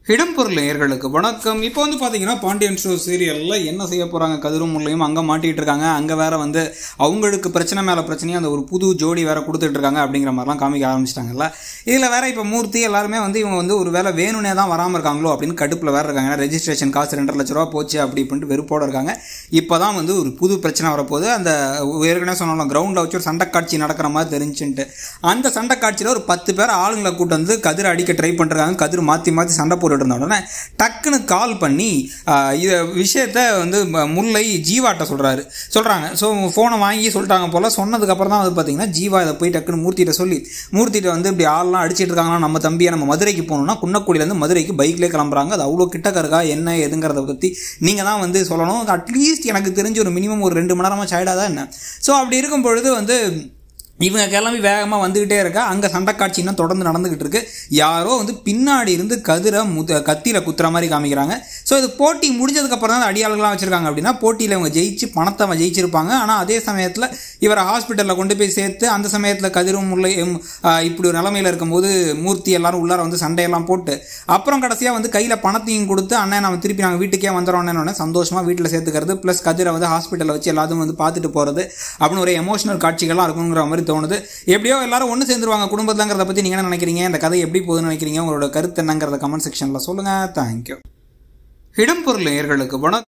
இடம்பொருள் நேயர்களுக்கு வணக்கம் இப்போ வந்து பார்த்தீங்கன்னா பாண்டியன் ஷோ சீரியலில் என்ன செய்ய போகிறாங்க கதிரும் முல்லையும் அங்கே மாட்டிகிட்டு இருக்காங்க அங்கே வேற வந்து அவங்களுக்கு பிரச்சனை மேலே பிரச்சனையும் அந்த ஒரு புது ஜோடி வேற கொடுத்துட்டு இருக்காங்க அப்படிங்கிற மாதிரிலாம் காமிக்க ஆரம்பிச்சிட்டாங்கல்ல இதில் வேற இப்போ மூர்த்தி எல்லாருமே வந்து இவங்க வந்து ஒரு வேலை வேணும்னே தான் வராமல் இருக்காங்களோ அப்படின்னு கடுப்பில் வேற இருக்காங்க ஏன்னா ரெஜிஸ்ட்ரேஷன் காசு ரெண்டரை லட்ச ரூபா போச்சு அப்படி இப்படின்ட்டு வெறுப்போட இருக்காங்க இப்போ தான் வந்து ஒரு புது பிரச்சனை வரப்போகுது அந்த ஏற்கனவே சொன்னாலும் கிரவுண்டில் வச்சு ஒரு சண்டை காட்சி நடக்கிற மாதிரி தெரிஞ்சுன்ட்டு அந்த சண்டை காட்சியில் ஒரு பத்து பேர் ஆளுங்களை கூட்டு வந்து கதிர் அடிக்க ட்ரை பண்ணுறாங்க கதிர் மாற்றி மாற்றி சண்டை போட்டுட்டு இருந்த உடனே டக்குன்னு கால் பண்ணி ஆஹ், இத விஷயத்த வந்து ம- முல்லை ஜீவாட்ட சொல்கிறாரு சொல்கிறாங்க ஸோ ஃபோனை வாங்கி சொல்லிட்டாங்க போல் சொன்னதுக்கப்புறம் தான் வந்து பார்த்தீங்கன்னா ஜீவா இதை போய் டக்குன்னு மூர்த்திகிட்ட சொல்லி மூர்த்திகிட்ட வந்து இப்படி ஆள்லாம் அடிச்சிட்டு இருக்காங்கன்னா நம்ம தம்பியை நம்ம மதுரைக்கு போகணும்னா குன்னக்குடியிலேருந்து மதுரைக்கு பைக்லேயே கிளம்புறாங்க அது அவ்வளோ கிட்டக்க இருக்கா என்ன எதுங்கிறத பற்றி நீங்கள் தான் வந்து சொல்லணும் அட்லீஸ்ட் எனக்கு தெரிஞ்ச ஒரு மினிமம் ஒரு ரெண்டு மணி நேரமாக சாயிடாதா என்ன ஸோ அப்படி இருக்கும் பொழுது வந்து இவங்க கிளம்பி வேகமாக வந்துக்கிட்டே இருக்கா அங்கே சண்டை காட்சி இன்னும் தொடர்ந்து நடந்துக்கிட்டு இருக்கு யாரோ வந்து பின்னாடி இருந்து கதிரை முத கத்தியில் குத்துற மாதிரி காமிக்கிறாங்க ஸோ இது போட்டி முடிஞ்சதுக்கப்புறம் தான் அடியாளர்களாக வச்சுருக்காங்க அப்படின்னா போட்டியில் இவங்க ஜெயிச்சு பணத்தை அவன் ஜெயிச்சிருப்பாங்க ஆனால் அதே சமயத்தில் இவரை ஹாஸ்பிட்டலில் கொண்டு போய் சேர்த்து அந்த சமயத்தில் கதிரும் முல்லை எம், ஆ, இப்படி ஒரு நிலமையில இருக்கும்போது மூர்த்தி எல்லாரும் உள்ளார வந்து சண்டையெல்லாம் போட்டு அப்புறம் கடைசியாக வந்து கையில் பணத்தையும் கொடுத்து அண்ணன் நம்ம திருப்பி நாங்கள் வீட்டுக்கே வந்துடுறோன்னு சந்தோஷமாக வீட்டில் சேர்த்துக்கிறது ப்ளஸ் கதிரை வந்து ஹாஸ்பிட்டலில் வச்சு எல்லாத்தையும் வந்து பார்த்துட்டு போகிறது அப்படின்னு ஒரு எமோஷனல் காட்சிகள்லாம் இருக்குங்கிற மாதிரி தோணுது எப்படியோ எல்லாரும் ஒன்று சேர்ந்துருவாங்க குடும்பத்துலங்கிறத பற்றி நீங்கள் என்ன நினைக்கிறீங்க இந்த கதை எப்படி போகுதுன்னு நினைக்கிறீங்க உங்களோட கருத்து என்னங்கிறத கமெண்ட் செக்ஷனில் சொல்லுங்கள் தேங்க்யூ இடம்பொருள் நேயர்களுக்கு வணக்கம்